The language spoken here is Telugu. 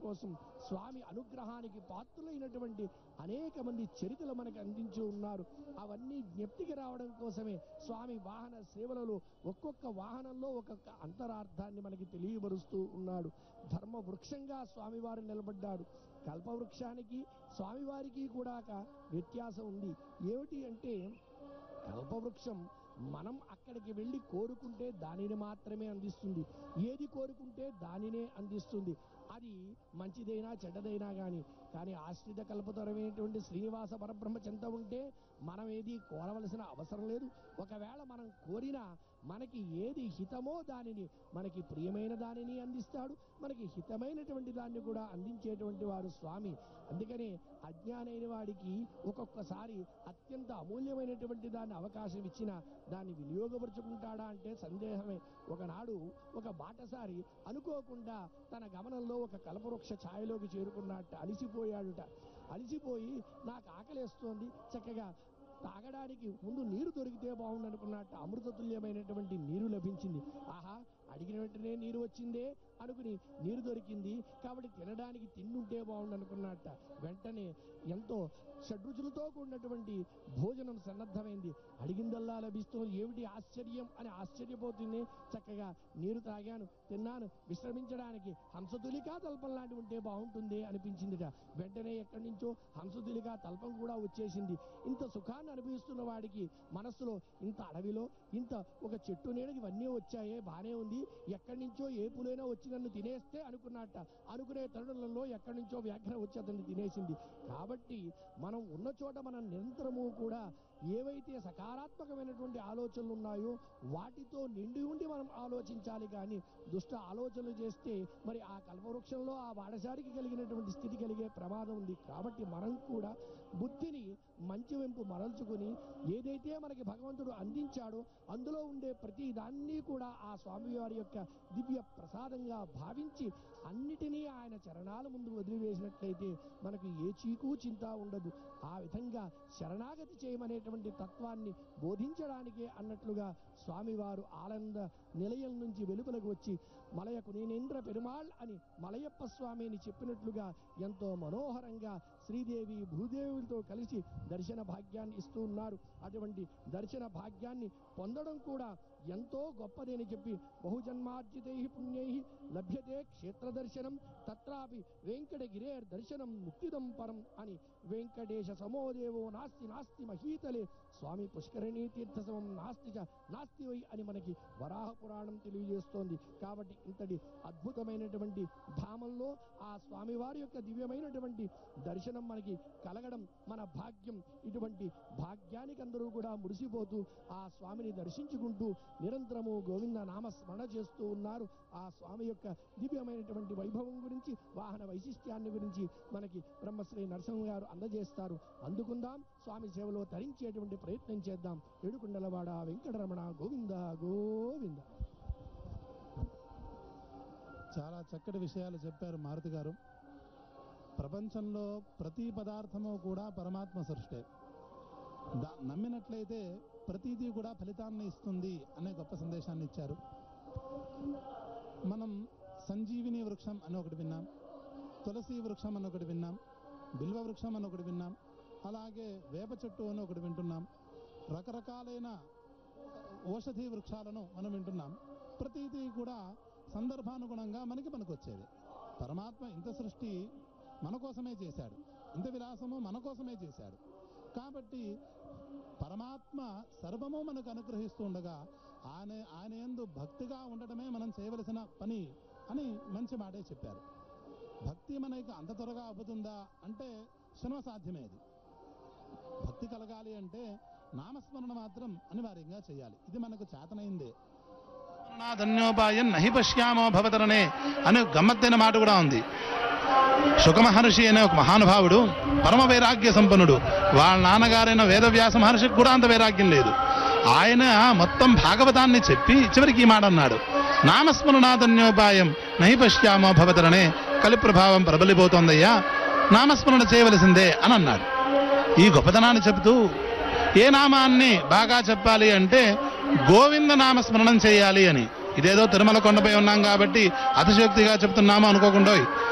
కోసం స్వామి అనుగ్రహానికి పాత్రులైనటువంటి అనేక మంది చరిత్రలు మనకు అందించి ఉన్నారు అవన్నీ జ్ఞప్తికి రావడం కోసమే స్వామి వాహన సేవలలో ఒక్కొక్క వాహనంలో ఒక్కొక్క అంతరార్థాన్ని మనకి తెలియబరుస్తూ ఉన్నాడు ధర్మ వృక్షంగా స్వామివారు నిలబడ్డాడు కల్పవృక్షానికి స్వామివారికి కూడా ఒక వ్యత్యాసం ఉంది ఏమిటి అంటే కల్పవృక్షం మనం అక్కడికి వెళ్ళి కోరుకుంటే దానిని మాత్రమే అందిస్తుంది ఏది కోరుకుంటే దానినే అందిస్తుంది అది మంచిదైనా చెడ్డదైనా కానీ కానీ ఆశ్రిత కల్పతరమైనటువంటి శ్రీనివాస పరబ్రహ్మ చెంత ఉంటే మనం ఏది కోరవలసిన అవసరం లేదు ఒకవేళ మనం కోరినా మనకి ఏది హితమో దానిని మనకి ప్రియమైన దానిని అందిస్తాడు మనకి హితమైనటువంటి దాన్ని కూడా అందించేటువంటి వారు స్వామి అందుకనే అజ్ఞానైన వాడికి ఒక్కొక్కసారి అత్యంత అమూల్యమైనటువంటి దాన్ని అవకాశం ఇచ్చిన దాన్ని వినియోగపరుచుకుంటాడా అంటే సందేహమే ఒకనాడు ఒక బాటసారి అనుకోకుండా తన గమనంలో ఒక కల్పవృక్ష ఛాయలోకి చేరుకున్నట్ట అలిసిపోయాడుట అలిసిపోయి నాకు ఆకలేస్తోంది చక్కగా తాగడానికి ముందు నీరు దొరికితే బాగుండు అనుకున్నట్టు అమృతతుల్యమైనటువంటి నీరు లభించింది ఆహా అడిగిన వెంటనే నీరు వచ్చిందే అనుకుని నీరు దొరికింది కాబట్టి తినడానికి తిండుంటే బాగుండు అనుకున్నట్ట వెంటనే ఎంతో షడ్రుచులతో కూడినటువంటి భోజనం సన్నద్ధమైంది అడిగిందల్లా లభిస్తుంది ఏమిటి ఆశ్చర్యం అని ఆశ్చర్యపోతుంది చక్కగా నీరు తాగాను తిన్నాను విశ్రమించడానికి హంసతులికా తల్పం లాంటి ఉంటే బాగుంటుంది అనిపించిందిట వెంటనే ఎక్కడి నుంచో హంసతులికా తల్పం కూడా వచ్చేసింది ఇంత సుఖాన్ని అనుభవిస్తున్న వాడికి మనస్సులో ఇంత అడవిలో ఇంత ఒక చెట్టు నీడకి ఇవన్నీ వచ్చాయే బానే ఉంది ఎక్కడి నుంచో ఏ పులైనా వచ్చి నన్ను తినేస్తే అనుకున్నట్ట అనుకునే తరుణంలో ఎక్కడి నుంచో వ్యాఘ్రం వచ్చి అతన్ని తినేసింది కాబట్టి మనం ఉన్న చోట మనం నిరంతరము కూడా ఏవైతే సకారాత్మకమైనటువంటి ఆలోచనలు ఉన్నాయో వాటితో నిండి ఉండి మనం ఆలోచించాలి కానీ దుష్ట ఆలోచనలు చేస్తే మరి ఆ కల్పవృక్షంలో ఆ వాడసారికి కలిగినటువంటి స్థితి కలిగే ప్రమాదం ఉంది కాబట్టి మనం కూడా బుద్ధిని మంచి వెంపు మరల్చుకుని ఏదైతే మనకి భగవంతుడు అందించాడో అందులో ఉండే ప్రతి దాన్ని కూడా ఆ స్వామివారి యొక్క దివ్య ప్రసాదంగా భావించి అన్నిటినీ ఆయన చరణాల ముందు వదిలివేసినట్లయితే మనకు ఏ చీకు చింత ఉండదు ఆ విధంగా శరణాగతి చేయమనేటువంటి తత్వాన్ని బోధించడానికే అన్నట్లుగా స్వామివారు ఆనంద నిలయం నుంచి వెలుపలకు వచ్చి మలయకు నేనేంద్ర పెరుమాళ్ అని మలయప్ప స్వామి అని చెప్పినట్లుగా ఎంతో మనోహరంగా శ్రీదేవి భూదేవులతో కలిసి దర్శన భాగ్యాన్ని ఇస్తూ ఉన్నారు అటువంటి దర్శన భాగ్యాన్ని పొందడం కూడా ఎంతో గొప్పదని చెప్పి బహుజన్మార్జితై పుణ్యై లభ్యతే క్షేత్ర దర్శనం తత్రాపి వెంకటగిరే దర్శనం ముక్తిదం పరం అని వెంకటేశ సమోదేవో నాస్తి నాస్తి మహీతలే స్వామి పుష్కరిణీ తీర్థ సమం నాస్తి చ నాస్తి వై అని మనకి వరాహ పురాణం తెలియజేస్తోంది కాబట్టి ఇంతటి అద్భుతమైనటువంటి ధామంలో ఆ స్వామివారి యొక్క దివ్యమైనటువంటి దర్శనం మనకి కలగడం మన భాగ్యం ఇటువంటి భాగ్యానికి అందరూ కూడా మురిసిపోతూ ఆ స్వామిని దర్శించుకుంటూ నిరంతరము గోవింద నామ స్మరణ చేస్తూ ఉన్నారు ఆ స్వామి యొక్క దివ్యమైనటువంటి వైభవం గురించి వాహన వైశిష్ట్యాన్ని గురించి మనకి బ్రహ్మశ్రీ నరసింహ గారు అందజేస్తారు అందుకుందాం స్వామి సేవలో తరించేటువంటి ప్రయత్నం చేద్దాం ఏడుకుండలవాడ వెంకటరమణ గోవింద గోవింద చాలా చక్కటి విషయాలు చెప్పారు మారుతి గారు ప్రపంచంలో ప్రతి పదార్థము కూడా పరమాత్మ సృష్టే దా నమ్మినట్లయితే ప్రతిదీ కూడా ఫలితాన్ని ఇస్తుంది అనే గొప్ప సందేశాన్ని ఇచ్చారు మనం సంజీవిని వృక్షం అని ఒకటి విన్నాం తులసి వృక్షం అని ఒకటి విన్నాం బిల్వ వృక్షం అని ఒకటి విన్నాం అలాగే వేప చెట్టు అని ఒకటి వింటున్నాం రకరకాలైన ఔషధి వృక్షాలను మనం వింటున్నాం ప్రతిదీ కూడా సందర్భానుగుణంగా మనకి పనికొచ్చేది పరమాత్మ ఇంత సృష్టి మన కోసమే చేశాడు ఇంత విలాసము మన కోసమే చేశాడు కాబట్టి పరమాత్మ సర్వము మనకు అనుగ్రహిస్తూ ఉండగా ఆయన ఆయన ఎందు భక్తిగా ఉండటమే మనం చేయవలసిన పని అని మంచి మాటే చెప్పారు భక్తి మనకి అంత త్వరగా అబ్బుతుందా అంటే శ్రమ సాధ్యమే అది భక్తి కలగాలి అంటే నామస్మరణ మాత్రం అనివార్యంగా చేయాలి ఇది మనకు చేతనైందే ధన్యోపాయం నహి పశ్యామో భవతరణే అనే గమ్మత్తైన మాట కూడా ఉంది శుకమహర్షి అనే ఒక మహానుభావుడు పరమ వైరాగ్య సంపన్నుడు వాళ్ళ నాన్నగారైన వేదవ్యాస మహర్షికి కూడా అంత వైరాగ్యం లేదు ఆయన మొత్తం భాగవతాన్ని చెప్పి చివరికి ఈ మాట అన్నాడు నామస్మరణాధన్యోపాయం నహి పశ్యామో భవతరణే కలి ప్రభావం ప్రబలిపోతోందయ్యా నామస్మరణ చేయవలసిందే అని అన్నాడు ఈ గొప్పతనాన్ని చెబుతూ ఏ నామాన్ని బాగా చెప్పాలి అంటే గోవింద నామస్మరణం చేయాలి అని ఇదేదో తిరుమల కొండపై ఉన్నాం కాబట్టి అతిశయోక్తిగా చెప్తున్నాము అనుకోకుండా